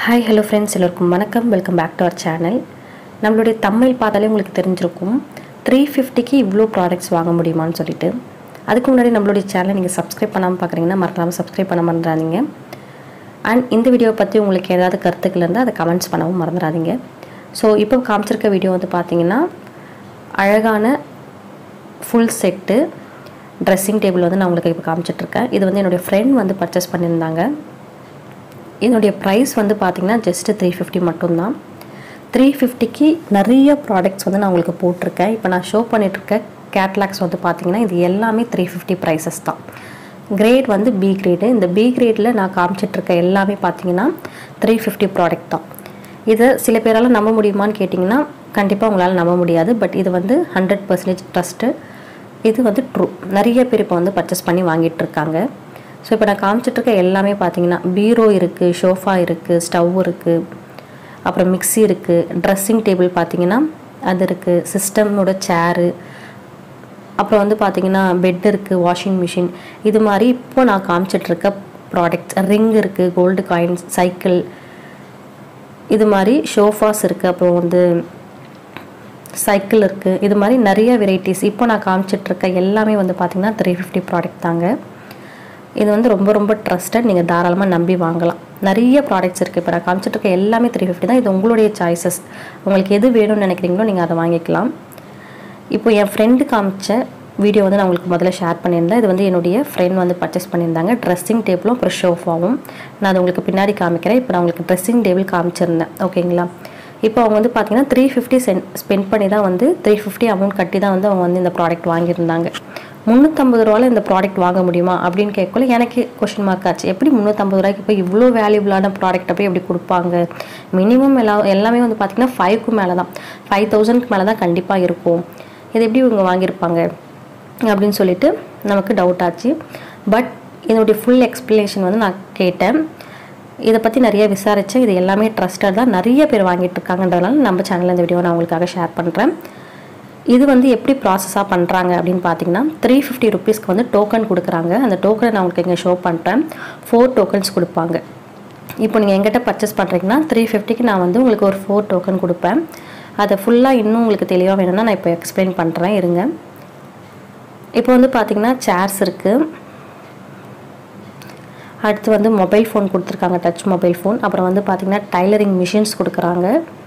hi hello friends எல்லோருக்கும் வணக்கம் welcome back to our channel நம்மளுடைய தமிழ் பார்த்தாலே உங்களுக்கு தெரிஞ்சிருக்கும் த்ரீ ஃபிஃப்டிக்கு இவ்வளோ ப்ராடக்ட்ஸ் வாங்க முடியுமான்னு சொல்லிட்டு அதுக்கு முன்னாடி நம்மளுடைய சேனலை நீங்கள் சப்ஸ்கிரைப் பண்ணாமல் பார்க்குறீங்கன்னா மறக்காமல் சப்ஸ்கிரைப் பண்ண மறந்துடாதீங்க அண்ட் இந்த வீடியோவை பற்றி உங்களுக்கு ஏதாவது கருத்துக்கள் இருந்தால் அதை கமெண்ட்ஸ் பண்ணவும் மறந்துடாதீங்க ஸோ இப்போ காமிச்சிருக்க வீடியோ வந்து பார்த்தீங்கன்னா அழகான ஃபுல் செட்டு ட்ரெஸ்ஸிங் டேபிள் வந்து நான் உங்களுக்கு இப்போ காமிச்சிட்ருக்கேன் இது வந்து என்னுடைய ஃப்ரெண்ட் வந்து பர்ச்சேஸ் பண்ணியிருந்தாங்க இதனுடைய ப்ரைஸ் வந்து பார்த்திங்கன்னா ஜஸ்ட்டு த்ரீ ஃபிஃப்டி மட்டும்தான் த்ரீ ஃபிஃப்டிக்கு நிறைய ப்ராடக்ட்ஸ் வந்து நான் உங்களுக்கு போட்டிருக்கேன் இப்போ நான் ஷோ பண்ணிகிட்ருக்க கேட்லாக்ஸ் வந்து பார்த்திங்கன்னா இது எல்லாமே த்ரீ ஃபிஃப்டி ப்ரைஸஸ் தான் கிரேட் வந்து பி கிரேடு இந்த பி கிரேடில் நான் காமிச்சிட்ருக்க எல்லாமே பார்த்தீங்கன்னா த்ரீ ஃபிஃப்டி ப்ராடக்ட் தான் இதை சில பேரால் நம்ப முடியுமான்னு கேட்டிங்கன்னா கண்டிப்பாக உங்களால் நம்ப முடியாது பட் இது வந்து ஹண்ட்ரட் பர்சன்டேஜ் ட்ரஸ்ட்டு இது வந்து ட்ரூ நிறைய பேர் இப்போ வந்து பர்ச்சேஸ் பண்ணி வாங்கிட்டு இருக்காங்க ஸோ இப்போ நான் காமிச்சிட்ருக்க எல்லாமே பார்த்தீங்கன்னா பீரோ இருக்குது ஷோஃபா இருக்குது ஸ்டவ் இருக்குது அப்புறம் மிக்ஸி இருக்குது ட்ரெஸ்ஸிங் டேபிள் பார்த்தீங்கன்னா அது இருக்குது சிஸ்டமோட சேரு அப்புறம் வந்து பார்த்தீங்கன்னா பெட் இருக்குது வாஷிங் மிஷின் இது மாதிரி இப்போ நான் காமிச்சிட்ருக்க ப்ராடக்ட்ஸ் ரிங் இருக்குது கோல்டு காயின்ஸ் சைக்கிள் இது மாதிரி ஷோஃபாஸ் இருக்குது அப்புறம் வந்து சைக்கிள் இருக்குது இது மாதிரி நிறைய வெரைட்டிஸ் இப்போ நான் காமிச்சிட்ருக்க எல்லாமே வந்து பார்த்திங்கன்னா த்ரீ ஃபிஃப்டி ப்ராடக்ட் தாங்க இது வந்து ரொம்ப ரொம்ப ட்ரஸ்டட் நீங்கள் தாராளமாக நம்பி வாங்கலாம் நிறைய ப்ராடக்ட்ஸ் இருக்குது இப்போ நான் காமிச்சிட்ருக்க எல்லாமே த்ரீ ஃபிஃப்டி தான் இது உங்களுடைய சாய்ஸஸ் உங்களுக்கு எது வேணும்னு நினைக்கிறீங்களோ நீங்கள் அதை வாங்கிக்கலாம் இப்போ என் ஃப்ரெண்டு காமிச்ச வீடியோ வந்து நான் உங்களுக்கு முதல்ல ஷேர் பண்ணியிருந்தேன் இது வந்து என்னுடைய ஃப்ரெண்ட் வந்து பர்ச்சேஸ் பண்ணியிருந்தாங்க ட்ரெஸ்ஸிங் டேபிளும் அப்புறம் ஷோஃபாவும் நான் அது உங்களுக்கு பின்னாடி காமிக்கிறேன் இப்போ நான் உங்களுக்கு ட்ரெஸ்ஸிங் டேபிள் காமிச்சிருந்தேன் ஓகேங்களா இப்போ அவங்க வந்து பார்த்தீங்கன்னா த்ரீ ஃபிஃப்டி சென் ஸ்பெண்ட் பண்ணி தான் வந்து த்ரீ ஃபிஃப்டி அமௌண்ட் கட்டி தான் வந்து அவங்க வந்து இந்த ப்ராடக்ட் வாங்கியிருந்தாங்க முந்நூற்றம்பது ரூபாவில் இந்த ப்ராடக்ட் வாங்க முடியுமா அப்படின்னு கேட்கல எனக்கு கொஷின் மார்க் ஆச்சு எப்படி முந்நூற்றம்பது ரூபாய்க்கு போய் இவ்வளோ வேல்யூபிளான ப்ராடக்ட்டை போய் எப்படி கொடுப்பாங்க மினிமம் எல்லா எல்லாமே வந்து பார்த்திங்கன்னா ஃபைவ்க்கு மேலே தான் ஃபைவ் தௌசண்ட்க்கு மேலே தான் கண்டிப்பாக இருக்கும் இது எப்படி இவங்க வாங்கியிருப்பாங்க அப்படின்னு சொல்லிட்டு நமக்கு டவுட் ஆச்சு பட் இதனுடைய ஃபுல் எக்ஸ்ப்ளனேஷன் வந்து நான் கேட்டேன் இதை பற்றி நிறைய விசாரித்தேன் இது எல்லாமே ட்ரஸ்டட் தான் நிறைய பேர் வாங்கிட்டு இருக்காங்கன்றதுனால நம்ம சேனலில் இந்த வீடியோ நான் உங்களுக்காக ஷேர் பண்ணுறேன் இது வந்து எப்படி ப்ராசஸாக பண்ணுறாங்க அப்படின்னு பார்த்தீங்கன்னா த்ரீ ஃபிஃப்டி ருபீஸ்க்கு வந்து டோக்கன் கொடுக்குறாங்க அந்த டோக்கனை நான் உங்களுக்கு இங்கே ஷோ பண்ணுறேன் ஃபோர் டோக்கன்ஸ் கொடுப்பாங்க இப்போ நீங்கள் எங்கிட்ட பர்ச்சேஸ் பண்ணுறீங்கன்னா த்ரீ ஃபிஃப்டிக்கு நான் வந்து உங்களுக்கு ஒரு ஃபோர் டோக்கன் கொடுப்பேன் அதை ஃபுல்லாக இன்னும் உங்களுக்கு தெளிவாக வேணும்னா நான் இப்போ எக்ஸ்பிளைன் பண்ணுறேன் இருங்க இப்போ வந்து பார்த்தீங்கன்னா சேர்ஸ் இருக்குது அடுத்து வந்து மொபைல் ஃபோன் கொடுத்துருக்காங்க டச் மொபைல் ஃபோன் அப்புறம் வந்து பார்த்திங்கன்னா டைலரிங் மிஷின்ஸ் கொடுக்குறாங்க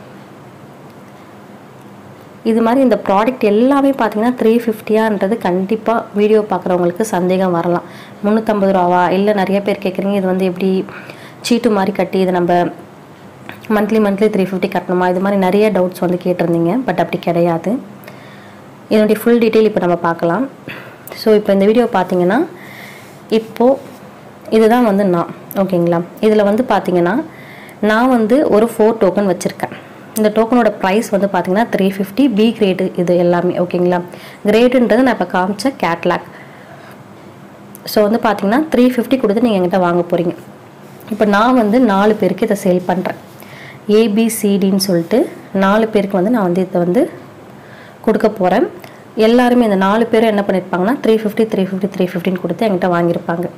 இது மாதிரி இந்த ப்ராடக்ட் எல்லாமே பார்த்தீங்கன்னா த்ரீ ஃபிஃப்டியான்றது கண்டிப்பாக வீடியோ பார்க்குறவங்களுக்கு சந்தேகம் வரலாம் முந்நூற்றம்பது ரூபாவா இல்லை நிறைய பேர் கேட்குறீங்க இது வந்து எப்படி சீட்டு மாதிரி கட்டி இது நம்ம மந்த்லி மந்த்லி த்ரீ ஃபிஃப்டி கட்டணுமா இது மாதிரி நிறைய டவுட்ஸ் வந்து கேட்டிருந்தீங்க பட் அப்படி கிடையாது இதனுடைய ஃபுல் டீட்டெயில் இப்போ நம்ம பார்க்கலாம் ஸோ இப்போ இந்த வீடியோ பார்த்தீங்கன்னா இப்போது இதுதான் வந்து நான் ஓகேங்களா இதில் வந்து பார்த்தீங்கன்னா நான் வந்து ஒரு ஃபோர் டோக்கன் வச்சுருக்கேன் இந்த டோக்கனோட ப்ரைஸ் வந்து பார்த்தீங்கன்னா த்ரீ ஃபிஃப்டி பி கிரேடு இது எல்லாமே ஓகேங்களா கிரேடுன்றது நான் இப்போ காமிச்ச கேட்லாக் ஸோ வந்து பார்த்தீங்கன்னா த்ரீ ஃபிஃப்டி கொடுத்து நீங்கள் என்கிட்ட வாங்க போகிறீங்க இப்போ நான் வந்து நாலு பேருக்கு இதை சேல் பண்ணுறேன் ஏபிசிடின்னு சொல்லிட்டு நாலு பேருக்கு வந்து நான் வந்து இதை வந்து கொடுக்க போகிறேன் எல்லாருமே இந்த நாலு பேரும் என்ன பண்ணியிருப்பாங்கன்னா three fifty three fifty three ஃபிஃப்டின்னு கொடுத்து என்கிட்ட வாங்கியிருப்பாங்க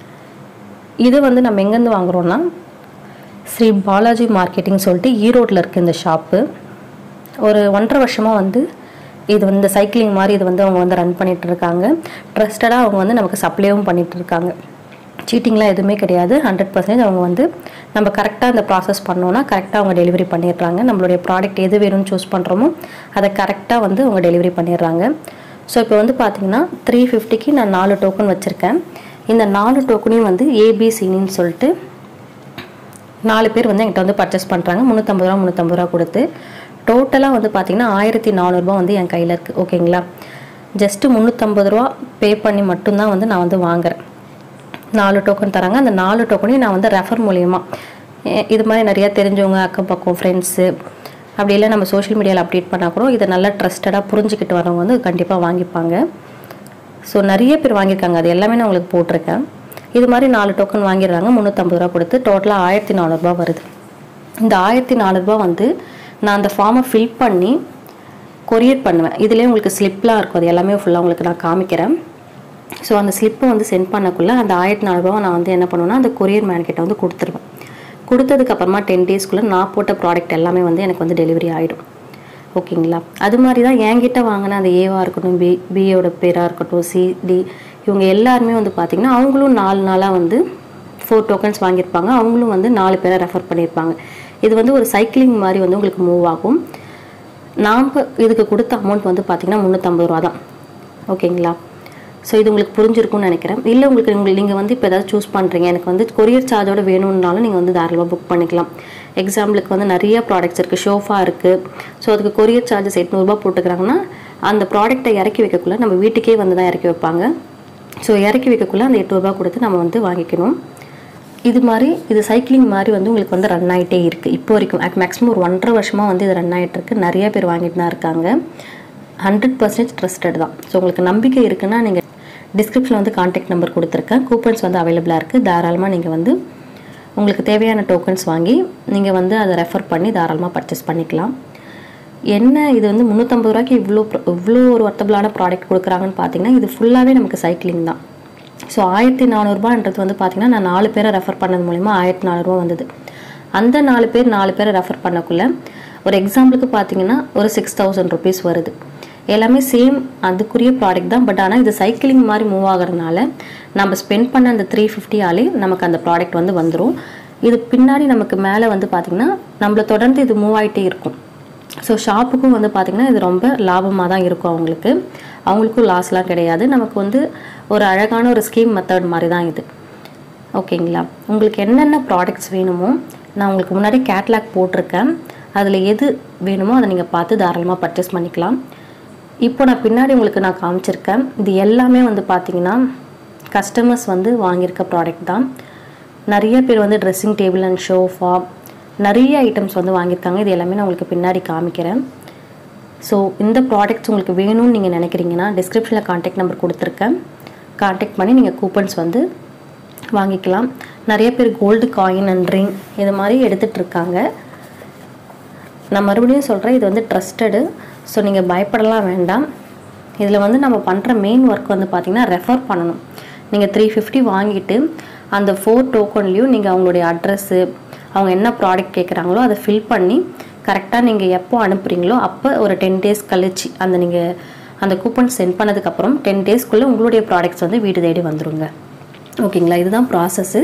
இது வந்து நம்ம எங்கேருந்து வாங்குகிறோன்னா ஸ்ரீ பாலாஜி மார்க்கெட்டிங் சொல்லிட்டு ஈரோட்டில் இருக்குது இந்த ஷாப்பு ஒரு ஒன்றரை வருஷமாக வந்து இது வந்து சைக்கிளிங் மாதிரி இது வந்து அவங்க வந்து ரன் பண்ணிகிட்டு இருக்காங்க ட்ரஸ்டடாக அவங்க வந்து நமக்கு சப்ளைவும் பண்ணிகிட்டு இருக்காங்க சீட்டிங்லாம் எதுவுமே கிடையாது ஹண்ட்ரட் பர்சன்டேஜ் அவங்க வந்து நம்ம கரெக்டாக இந்த ப்ராசஸ் பண்ணோன்னா கரெக்டாக அவங்க டெலிவரி பண்ணிடுறாங்க நம்மளுடைய ப்ராடக்ட் எது வேணும்னு சூஸ் பண்ணுறோமோ அதை கரெக்டாக வந்து அவங்க டெலிவரி பண்ணிடுறாங்க ஸோ இப்போ வந்து பார்த்தீங்கன்னா த்ரீ ஃபிஃப்டிக்கு நான் நாலு டோக்கன் வச்சுருக்கேன் இந்த நாலு டோக்கனையும் வந்து ஏபிசினின்னு சொல்லிட்டு நாலு பேர் வந்து என்கிட்ட வந்து பர்ச்சேஸ் பண்ணுறாங்க முந்நூற்றம்பது ரூபா முந்நூற்றம்பது ரூபா கொடுத்து டோட்டலாக வந்து பார்த்திங்கன்னா ஆயிரத்தி நானூறுரூபா வந்து என் கையில் இருக்குது ஓகேங்களா ஜஸ்ட்டு முந்நூற்றம்பது ரூபா பே பண்ணி மட்டும்தான் வந்து நான் வந்து வாங்குறேன் நாலு டோக்கன் தராங்க அந்த நாலு டோக்கனையும் நான் வந்து ரெஃபர் மூலியமாக இது மாதிரி நிறையா தெரிஞ்சவங்க அக்கம் பக்கம் ஃப்ரெண்ட்ஸு அப்படி இல்லை நம்ம சோஷியல் மீடியாவில் அப்டேட் பண்ணால் கூட இதை நல்லா ட்ரஸ்டடாக புரிஞ்சுக்கிட்டு வரவங்க வந்து கண்டிப்பாக வாங்கிப்பாங்க ஸோ நிறைய பேர் வாங்கியிருக்காங்க அது எல்லாமே நான் உங்களுக்கு போட்டிருக்கேன் இது மாதிரி நாலு டோக்கன் வாங்கிடுறாங்க முந்நூற்றம்பது ரூபா கொடுத்து டோட்டலாக ஆயிரத்தி நானூறுரூபா வருது இந்த ஆயிரத்தி நானூறுரூபா வந்து நான் அந்த ஃபார்மை ஃபில் பண்ணி கொரியர் பண்ணுவேன் இதுலேயே உங்களுக்கு ஸ்லிப்லாம் இருக்கும் அது எல்லாமே ஃபுல்லாக உங்களுக்கு நான் காமிக்கிறேன் ஸோ அந்த ஸ்லிப்பை வந்து சென்ட் பண்ணக்குள்ளே அந்த ஆயிரத்தி நானூறுரூவா நான் வந்து என்ன பண்ணுவேன்னா அந்த கொரியர் மேன் கிட்ட வந்து கொடுத்துருவேன் கொடுத்ததுக்கு அப்புறமா டென் டேஸ்க்குள்ளே நான் போட்ட ப்ராடக்ட் எல்லாமே வந்து எனக்கு வந்து டெலிவரி ஆகிடும் ஓகேங்களா அது மாதிரி தான் என்கிட்ட வாங்கின அந்த ஏவாக இருக்கட்டும் பி பிஏவோட பேராக இருக்கட்டும் சிடி இவங்க எல்லாருமே வந்து பார்த்திங்கன்னா அவங்களும் நாலு நாளாக வந்து ஃபோர் டோக்கன்ஸ் வாங்கியிருப்பாங்க அவங்களும் வந்து நாலு பேரை ரெஃபர் பண்ணியிருப்பாங்க இது வந்து ஒரு சைக்கிளிங் மாதிரி வந்து உங்களுக்கு மூவ் ஆகும் நாம் இதுக்கு கொடுத்த அமௌண்ட் வந்து பார்த்திங்கன்னா முந்நூற்றம்பது ரூபா தான் ஓகேங்களா ஸோ இது உங்களுக்கு புரிஞ்சிருக்கும்னு நினைக்கிறேன் இல்லை உங்களுக்கு உங்களுக்கு நீங்கள் வந்து இப்போ ஏதாவது சூஸ் பண்ணுறீங்க எனக்கு வந்து கொரியர் சார்ஜோட வேணும்னாலும் நீங்கள் வந்து தாராளமாக புக் பண்ணிக்கலாம் எக்ஸாம்பிளுக்கு வந்து நிறைய ப்ராடக்ட்ஸ் இருக்குது ஷோஃபா இருக்குது ஸோ அதுக்கு கொரியர் சார்ஜஸ் எட்நூறுபா போட்டுக்கிறாங்கன்னா அந்த ப்ராடக்ட்டை இறக்கி வைக்கக்குள்ள நம்ம வீட்டுக்கே வந்து தான் இறக்கி வைப்பாங்க ஸோ இறக்கி வைக்கக்குள்ள அந்த எட்நூறுபா கொடுத்து நம்ம வந்து வாங்கிக்கணும் இது மாதிரி இது சைக்கிளிங் மாதிரி வந்து உங்களுக்கு வந்து ரன் ஆகிட்டே இருக்குது இப்போ வரைக்கும் மேக்ஸிமம் ஒரு ஒன்றரை வருஷமாக வந்து இது ரன் ஆகிட்டு இருக்கு நிறைய பேர் வாங்கிட்டு தான் இருக்காங்க ஹண்ட்ரட் பர்சன்டேஜ் ட்ரஸ்டட் தான் ஸோ உங்களுக்கு நம்பிக்கை இருக்குன்னா நீங்கள் டிஸ்கிரிப்ஷனில் வந்து காண்டாக்ட் நம்பர் கொடுத்துருக்கேன் கூப்பன்ஸ் வந்து அவைலபிளாக இருக்குது தாராளமாக நீங்கள் வந்து உங்களுக்கு தேவையான டோக்கன்ஸ் வாங்கி நீங்கள் வந்து அதை ரெஃபர் பண்ணி தாராளமாக பர்ச்சேஸ் பண்ணிக்கலாம் என்ன இது வந்து முந்நூற்றம்பது ரூபாய்க்கு இவ்வளோ இவ்வளோ ஒரு ஒர்த்தபிளான ப்ராடக்ட் கொடுக்குறாங்கன்னு பார்த்தீங்கன்னா இது ஃபுல்லாகவே நமக்கு சைக்கிளிங் தான் ஸோ ஆயிரத்தி நானூறுபான்றது வந்து பார்த்தீங்கன்னா நான் நாலு பேரை ரெஃபர் பண்ணது மூலிமா ஆயிரத்தி நானூறுரூவா வந்தது அந்த நாலு பேர் நாலு பேரை ரெஃபர் பண்ணக்குள்ள ஒரு எக்ஸாம்பிளுக்கு பார்த்தீங்கன்னா ஒரு சிக்ஸ் தௌசண்ட் ருபீஸ் வருது எல்லாமே சேம் அதுக்குரிய ப்ராடக்ட் தான் பட் ஆனால் இது சைக்கிளிங் மாதிரி மூவ் ஆகிறதுனால நம்ம ஸ்பெண்ட் பண்ண அந்த த்ரீ ஃபிஃப்டியாலே நமக்கு அந்த ப்ராடக்ட் வந்து வந்துடும் இது பின்னாடி நமக்கு மேலே வந்து பார்த்திங்கன்னா நம்மளை தொடர்ந்து இது மூவ் ஆகிட்டே இருக்கும் ஸோ ஷாப்புக்கும் வந்து பார்த்திங்கன்னா இது ரொம்ப லாபமாக தான் இருக்கும் அவங்களுக்கு அவங்களுக்கும் லாஸ்லாம் கிடையாது நமக்கு வந்து ஒரு அழகான ஒரு ஸ்கீம் மெத்தட் மாதிரி தான் இது ஓகேங்களா உங்களுக்கு என்னென்ன ப்ராடக்ட்ஸ் வேணுமோ நான் உங்களுக்கு முன்னாடி கேட்லாக் போட்டிருக்கேன் அதில் எது வேணுமோ அதை நீங்கள் பார்த்து தாராளமாக பர்ச்சேஸ் பண்ணிக்கலாம் இப்போ நான் பின்னாடி உங்களுக்கு நான் காமிச்சிருக்கேன் இது எல்லாமே வந்து பார்த்தீங்கன்னா கஸ்டமர்ஸ் வந்து வாங்கியிருக்க ப்ராடக்ட் தான் நிறைய பேர் வந்து ட்ரெஸ்ஸிங் டேபிள் அண்ட் ஷோஃபா நிறைய ஐட்டம்ஸ் வந்து வாங்கியிருக்காங்க இது எல்லாமே நான் உங்களுக்கு பின்னாடி காமிக்கிறேன் ஸோ இந்த ப்ராடக்ட்ஸ் உங்களுக்கு வேணும்னு நீங்கள் நினைக்கிறீங்கன்னா டிஸ்கிரிப்ஷனில் காண்டாக்ட் நம்பர் கொடுத்துருக்கேன் காண்டாக்ட் பண்ணி நீங்கள் கூப்பன்ஸ் வந்து வாங்கிக்கலாம் நிறைய பேர் கோல்டு காயின் அண்ட் ரிங் இது மாதிரி எடுத்துகிட்டு இருக்காங்க நான் மறுபடியும் சொல்கிறேன் இது வந்து ட்ரஸ்டடு ஸோ நீங்கள் பயப்படலாம் வேண்டாம் இதில் வந்து நம்ம பண்ணுற மெயின் ஒர்க் வந்து பார்த்திங்கன்னா ரெஃபர் பண்ணணும் நீங்கள் த்ரீ ஃபிஃப்டி வாங்கிட்டு அந்த ஃபோர் டோக்கன்லேயும் நீங்கள் அவங்களுடைய அட்ரஸ்ஸு அவங்க என்ன ப்ராடக்ட் கேட்குறாங்களோ அதை ஃபில் பண்ணி கரெக்டாக நீங்கள் எப்போ அனுப்புகிறீங்களோ அப்போ ஒரு டென் டேஸ் கழிச்சு அந்த நீங்கள் அந்த கூப்பன் சென்ட் பண்ணதுக்கப்புறம் டென் டேஸ்க்குள்ளே உங்களுடைய ப்ராடக்ட்ஸ் வந்து வீடு தேடி வந்துருங்க ஓகேங்களா இதுதான் ப்ராசஸ்ஸு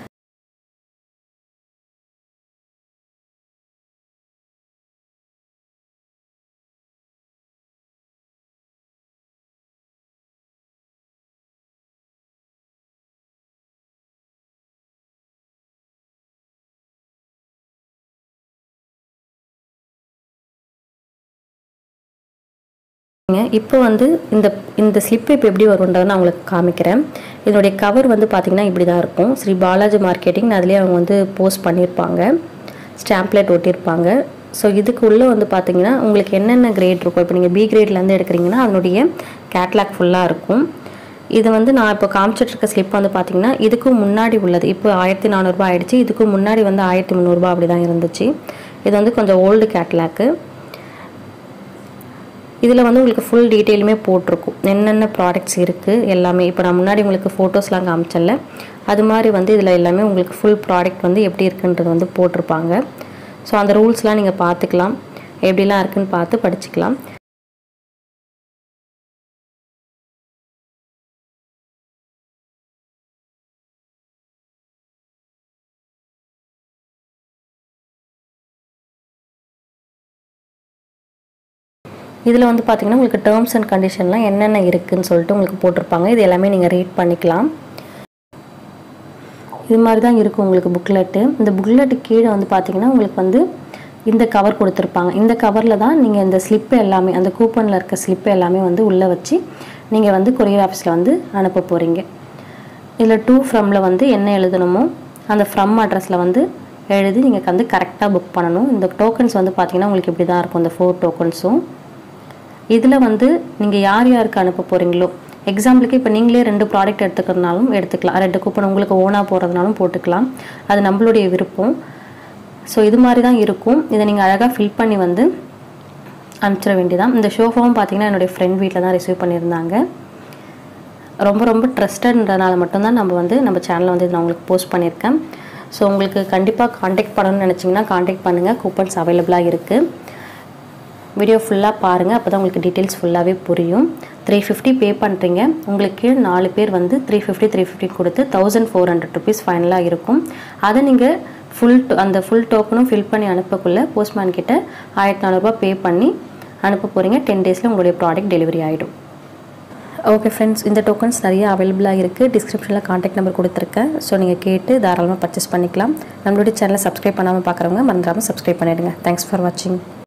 இப்போ வந்து இந்த இந்த ஸ்லிப் இப்போ எப்படி வரும்ன்றதை நான் உங்களுக்கு காமிக்கிறேன் இதனுடைய கவர் வந்து பார்த்திங்கன்னா இப்படி தான் இருக்கும் ஸ்ரீ பாலாஜி மார்க்கெட்டிங் அதுலேயே அவங்க வந்து போஸ்ட் பண்ணியிருப்பாங்க ஸ்டாம்ப்லெட் ஒட்டியிருப்பாங்க ஸோ இதுக்கு உள்ளே வந்து பார்த்தீங்கன்னா உங்களுக்கு என்னென்ன கிரேட் இருக்கும் இப்போ நீங்கள் பி கிரேட்லேருந்து எடுக்கிறீங்கன்னா அதனுடைய கேட்லாக் ஃபுல்லாக இருக்கும் இது வந்து நான் இப்போ காமிச்சிட்டு இருக்க ஸ்லிப் வந்து பார்த்தீங்கன்னா இதுக்கும் முன்னாடி உள்ளது இப்போ ஆயிரத்தி நானூறுரூபா ஆயிடுச்சு இதுக்கும் முன்னாடி வந்து ஆயிரத்தி முந்நூறுரூபா அப்படி தான் இருந்துச்சு இது வந்து கொஞ்சம் ஓல்டு கேட்லாக்கு இதில் வந்து உங்களுக்கு ஃபுல் டீட்டெயிலுமே போட்டிருக்கும் என்னென்ன ப்ராடக்ட்ஸ் இருக்குது எல்லாமே இப்போ நான் முன்னாடி உங்களுக்கு ஃபோட்டோஸ்லாம் காமிச்சல அது மாதிரி வந்து இதில் எல்லாமே உங்களுக்கு ஃபுல் ப்ராடக்ட் வந்து எப்படி இருக்குன்றது வந்து போட்டிருப்பாங்க ஸோ அந்த ரூல்ஸ்லாம் நீங்கள் பார்த்துக்கலாம் எப்படிலாம் இருக்குன்னு பார்த்து படிச்சுக்கலாம் இதில் வந்து பார்த்தீங்கன்னா உங்களுக்கு டேர்ம்ஸ் அண்ட் கண்டிஷன்லாம் என்னென்ன இருக்குதுன்னு சொல்லிட்டு உங்களுக்கு போட்டிருப்பாங்க இது எல்லாமே நீங்கள் ரீட் பண்ணிக்கலாம் இது மாதிரி தான் இருக்கும் உங்களுக்கு புக்லெட்டு இந்த புக்லெட்டு கீழே வந்து பார்த்தீங்கன்னா உங்களுக்கு வந்து இந்த கவர் கொடுத்துருப்பாங்க இந்த கவரில் தான் நீங்கள் இந்த ஸ்லிப்பு எல்லாமே அந்த கூப்பனில் இருக்க ஸ்லிப்பு எல்லாமே வந்து உள்ளே வச்சு நீங்கள் வந்து கொரியர் ஆஃபீஸில் வந்து அனுப்ப போகிறீங்க இதில் டூ ஃப்ரம்மில் வந்து என்ன எழுதணுமோ அந்த ஃப்ரம் அட்ரஸில் வந்து எழுதி நீங்கள் வந்து கரெக்டாக புக் பண்ணணும் இந்த டோக்கன்ஸ் வந்து பார்த்தீங்கன்னா உங்களுக்கு இப்படி தான் இருக்கும் இந்த ஃபோர் டோக்கன்ஸும் இதில் வந்து நீங்கள் யார் யாருக்கு அனுப்ப போகிறீங்களோ எக்ஸாம்பிளுக்கு இப்போ நீங்களே ரெண்டு ப்ராடக்ட் எடுத்துக்கிறதுனாலும் எடுத்துக்கலாம் ரெண்டு கூப்பன் உங்களுக்கு ஓனாக போகிறதுனாலும் போட்டுக்கலாம் அது நம்மளுடைய விருப்பம் ஸோ இது மாதிரி தான் இருக்கும் இதை நீங்கள் அழகாக ஃபில் பண்ணி வந்து அனுப்பிச்சிட வேண்டியதான் இந்த ஷோஃபாவும் பார்த்தீங்கன்னா என்னுடைய ஃப்ரெண்ட் வீட்டில் தான் ரிசீவ் பண்ணியிருந்தாங்க ரொம்ப ரொம்ப ட்ரஸ்டட்ன்றனால மட்டும்தான் நம்ம வந்து நம்ம சேனலில் வந்து இதை நான் உங்களுக்கு போஸ்ட் பண்ணியிருக்கேன் ஸோ உங்களுக்கு கண்டிப்பாக காண்டாக்ட் பண்ணணும்னு நினச்சிங்கன்னா காண்டாக்ட் பண்ணுங்கள் கூப்பன்ஸ் அவைலபிளாக இருக்குது வீடியோ ஃபுல்லாக பாருங்கள் அப்போ தான் உங்களுக்கு டீட்டெயில்ஸ் ஃபுல்லாகவே புரியும் த்ரீ ஃபிஃப்டி பே பண்ணுறீங்க உங்களுக்கு நாலு பேர் வந்து த்ரீ ஃபிஃப்டி த்ரீ ஃபிஃப்டி கொடுத்து தௌசண்ட் ஃபோர் ஹண்ட்ரட் ருபீஸ் ஃபைனலாக இருக்கும் அதை நீங்கள் ஃபுல் அந்த ஃபுல் டோக்கனும் ஃபில் பண்ணி அனுப்பக்குள்ளே போஸ்ட்மேன் கிட்ட ஆயிரத்தி நானூறுரூபா பே பண்ணி அனுப்ப போகிறீங்க டென் டேஸில் உங்களுடைய ப்ராடக்ட் டெலிவரி ஆகிடும் ஓகே ஃப்ரெண்ட்ஸ் இந்த டோக்கன்ஸ் நிறைய அவைலபிளாக இருக்குது டிஸ்கிரிப்ஷனில் காண்டாக்ட் நம்பர் கொடுத்துருக்கேன் ஸோ நீங்கள் கேட்டு தாராளமாக பர்ச்சேஸ் பண்ணிக்கலாம் நம்மளுடைய சேனலை சப்ஸ்கிரைப் பண்ணாமல் பார்க்குறவங்க மறந்துடாமல் சப்ஸ்கிரைப் பண்ணிவிடுங்க தேங்க்ஸ் ஃபார் வாட்சிங்